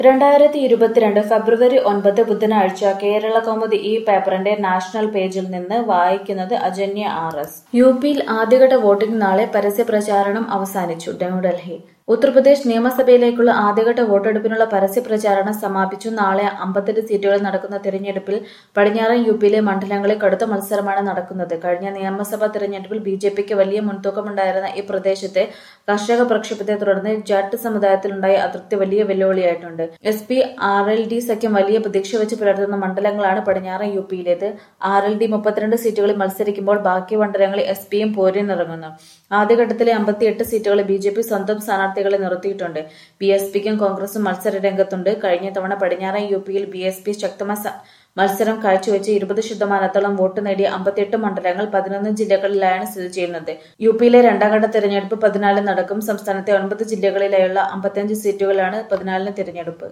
രണ്ടായിരത്തി ഇരുപത്തിരണ്ട് ഫെബ്രുവരി ഒൻപത് ബുധനാഴ്ച കേരള കൗമുദി ഈ പേപ്പറിന്റെ നാഷണൽ പേജിൽ നിന്ന് വായിക്കുന്നത് അജന്യ ആർ എസ് യു പിയിൽ ആദ്യഘട്ട വോട്ടിംഗ് നാളെ പരസ്യ പ്രചാരണം അവസാനിച്ചു ന്യൂഡൽഹി ഉത്തർപ്രദേശ് നിയമസഭയിലേക്കുള്ള ആദ്യഘട്ട വോട്ടെടുപ്പിനുള്ള പരസ്യ പ്രചാരണം സമാപിച്ചു നാളെ അമ്പത്തെട്ട് സീറ്റുകളിൽ നടക്കുന്ന തിരഞ്ഞെടുപ്പിൽ പടിഞ്ഞാറൻ യു പിയിലെ മണ്ഡലങ്ങളിൽ കടുത്ത മത്സരമാണ് നടക്കുന്നത് കഴിഞ്ഞ നിയമസഭാ തിരഞ്ഞെടുപ്പിൽ ബി ജെ പിക്ക് വലിയ മുൻതൂക്കമുണ്ടായിരുന്ന ഈ പ്രദേശത്തെ കർഷക പ്രക്ഷോഭത്തെ തുടർന്ന് ജാട്ട് സമുദായത്തിലുണ്ടായ അതൃപ്തി വലിയ വെല്ലുവിളിയായിട്ടുണ്ട് S P R L D സഖ്യം വലിയ പ്രതീക്ഷ വെച്ച് പുലർത്തുന്ന മണ്ഡലങ്ങളാണ് പടിഞ്ഞാറൻ യു പിയിലേത് ആർ എൽ ഡി മുപ്പത്തിരണ്ട് സീറ്റുകളിൽ മത്സരിക്കുമ്പോൾ ബാക്കി മണ്ഡലങ്ങളിൽ എസ് പിയും പോരിനിറങ്ങുന്നു ആദ്യഘട്ടത്തിലെ അമ്പത്തിയെട്ട് സീറ്റുകളിൽ ബി ജെ പി സ്വന്തം സ്ഥാനാർത്ഥികളെ നിർത്തിയിട്ടുണ്ട് ബി എസ് പിക്കും കോൺഗ്രസും മത്സര രംഗത്തുണ്ട് കഴിഞ്ഞ തവണ പടിഞ്ഞാറൻ യു പിയിൽ ബി എസ് പി ശക്തമായ സ- മത്സരം കാഴ്ചവെച്ച് ഇരുപത് ശതമാനത്തോളം വോട്ട് നേടിയ അമ്പത്തിയെട്ട് മണ്ഡലങ്ങൾ പതിനൊന്ന് ജില്ലകളിലാണ് സ്ഥിതി ചെയ്യുന്നത് യു പിയിലെ രണ്ടാം ഘട്ട തെരഞ്ഞെടുപ്പ് പതിനാലിന് നടക്കും സംസ്ഥാനത്തെ ഒൻപത് ജില്ലകളിലായുള്ള അമ്പത്തിയഞ്ച് സീറ്റുകളാണ് പതിനാലിന് തിരഞ്ഞെടുപ്പ്